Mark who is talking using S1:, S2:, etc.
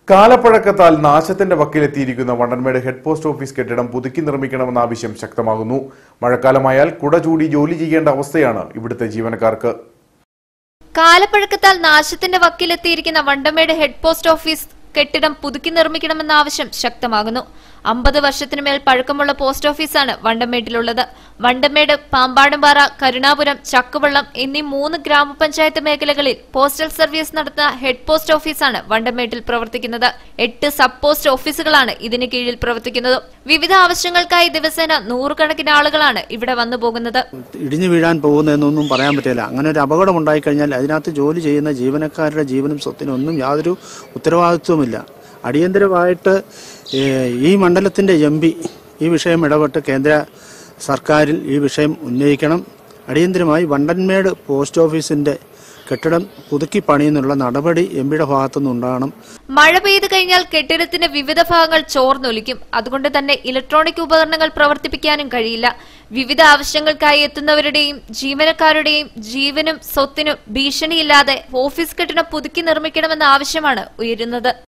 S1: കാലപ്പഴക്കത്താൽ നാശത്തിന്റെ വക്കിലെത്തിയിരിക്കുന്ന Vandanmedu head post office കെട്ടിടം പുതുക്കി നിർമ്മിക്കണമെന്ന ആവശ്യം ശക്തമാകുന്നു മഴക്കാലമായാൽ കുട ചൂടി ജോലി ചെയ്യേണ്ട അവസ്ഥയാണ് ഇവിടുത്തെ ജീവനക്കാർക്ക്
S2: കാലപ്പഴക്കത്താൽ നാശത്തിന്റെ വക്കിലെത്തിയിരിക്കുന്ന വണ്ടമേട് ഹെഡ് പോസ്റ്റ് ഓഫീസ് കെട്ടിടം പുതുക്കി നിർമ്മിക്കണമെന്ന ആവശ്യം ശക്തമാകുന്നു അമ്പത് വർഷത്തിനു മേൽ പഴക്കമുള്ള പോസ്റ്റ് ഓഫീസാണ് വണ്ടമേട്ടിലുള്ളത് വണ്ടമേട് പാമ്പാടുംപാറ കരുണാപുരം ചക്കുവള്ളം എന്നീ മൂന്ന് ഗ്രാമപഞ്ചായത്ത് മേഖലകളിൽ പോസ്റ്റൽ സർവീസ് നടത്തുന്ന ഹെഡ് പോസ്റ്റ് ഓഫീസാണ് വണ്ടമേട്ടിൽ പ്രവർത്തിക്കുന്നത് എട്ട് സബ് പോസ്റ്റ് ഓഫീസുകളാണ് ഇതിന് കീഴിൽ പ്രവർത്തിക്കുന്നത് വിവിധ ആവശ്യങ്ങൾക്കായി ദിവസേന നൂറുകണക്കിന് ആളുകളാണ് ഇവിടെ വന്നു പോകുന്നത്
S3: ഇടിഞ്ഞു വീഴാൻ പോകുന്നതെന്നൊന്നും പറയാൻ പറ്റില്ല അങ്ങനെ ഒരു അപകടം ഉണ്ടായിക്കഴിഞ്ഞാൽ അതിനകത്ത് ജോലി ചെയ്യുന്ന ജീവനക്കാരുടെ ജീവനും സ്വത്തിനും ഒന്നും യാതൊരു ഉത്തരവാദിത്വമില്ല അടിയന്തരമായിട്ട് ഏഹ്, ഈ മണ്ഡലത്തിന്റെ എം പി ഈ വിഷയം ഇടപെട്ട് കേന്ദ്ര സർക്കാരിൽ ഈ വിഷയം ഉന്നയിക്കണം അടിയന്തരമായി വണ്ടൻമേട് പോസ്റ്റ് ഓഫീസിന്റെ കെട്ടിടം പുതുക്കി പണിയുന്നുള്ള നടപടി എം പിയുടെ ഭാഗത്തുനിന്ന് ഉണ്ടാകണം
S2: മഴ പെയ്തു കഴിഞ്ഞാൽ കെട്ടിടത്തിന്റെ വിവിധ ഭാഗങ്ങൾ ചോർന്നൊലിക്കും അതുകൊണ്ട് തന്നെ ഇലക്ട്രോണിക് ഉപകരണങ്ങൾ പ്രവർത്തിപ്പിക്കാനും കഴിയില്ല വിവിധ ആവശ്യങ്ങൾക്കായി എത്തുന്നവരുടെയും ജീവനക്കാരുടെയും ജീവനും സ്വത്തിനും ഭീഷണിയില്ലാതെ ഓഫീസ് കെട്ടിടം പുതുക്കി നിർമ്മിക്കണമെന്ന ആവശ്യമാണ് ഉയരുന്നത്